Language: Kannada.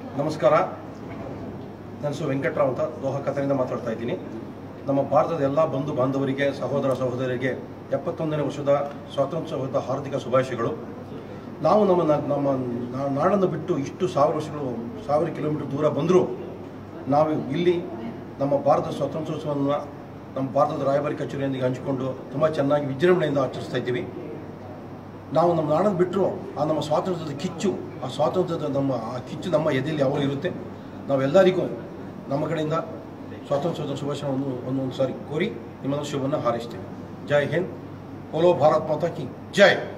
ನಮಸ್ಕಾರ ನನ್ನ ಹೆಸರು ವೆಂಕಟರಾವ್ ಅಂತ ದೋಹ ಕಥೆಯಿಂದ ಮಾತಾಡ್ತಾ ಇದ್ದೀನಿ ನಮ್ಮ ಭಾರತದ ಎಲ್ಲ ಬಂಧು ಬಾಂಧವರಿಗೆ ಸಹೋದರ ಸಹೋದರಿಯರಿಗೆ ಎಪ್ಪತ್ತೊಂದನೇ ವರ್ಷದ ಸ್ವಾತಂತ್ರ್ಯೋತ್ಸವದ ಹಾರ್ದಿಕ ಶುಭಾಶಯಗಳು ನಾವು ನಮ್ಮ ನ- ನಮ್ಮ ನಾ- ನಾಡನ್ನು ಬಿಟ್ಟು ಇಷ್ಟು ಸಾವಿರ ವರ್ಷಗಳು ಸಾವಿರ ಕಿಲೋಮೀಟರ್ ದೂರ ಬಂದರೂ ನಾವು ಇಲ್ಲಿ ನಮ್ಮ ಭಾರತ ಸ್ವಾತಂತ್ರ್ಯೋತ್ಸವವನ್ನು ನಮ್ಮ ಭಾರತದ ರಾಯಭಾರಿ ಕಚೇರಿಯೊಂದಿಗೆ ಹಂಚಿಕೊಂಡು ತುಂಬ ಚೆನ್ನಾಗಿ ವಿಜೃಂಭಣೆಯಿಂದ ಆಚರಿಸ್ತಾ ಇದ್ದೀವಿ ನಾವು ನಮ್ಮ ನಾಡನ್ನು ಬಿಟ್ಟರು ಆ ನಮ್ಮ ಸ್ವಾತಂತ್ರ್ಯದ ಕಿಚ್ಚು ಆ ಸ್ವಾತಂತ್ರ್ಯದ ನಮ್ಮ ಆ ಕಿಚ್ಚು ನಮ್ಮ ಎದೆಯಲ್ಲಿ ಯಾವಾಗಲೂ ಇರುತ್ತೆ ನಾವೆಲ್ಲರಿಗೂ ನಮ್ಮ ಕಡೆಯಿಂದ ಸ್ವಾತಂತ್ರ್ಯದ ಶುಭಾಶಯವನ್ನು ಒಂದೊಂದು ಸಾರಿ ಕೋರಿ ನಿಮ್ಮನ್ನು ಶುಭವನ್ನು ಹಾರೈಸ್ತೇವೆ ಜೈ ಹಿಂದ್ ಪೋಲೋ ಭಾರತ್ ಮಾತಾ ಕಿ ಜೈ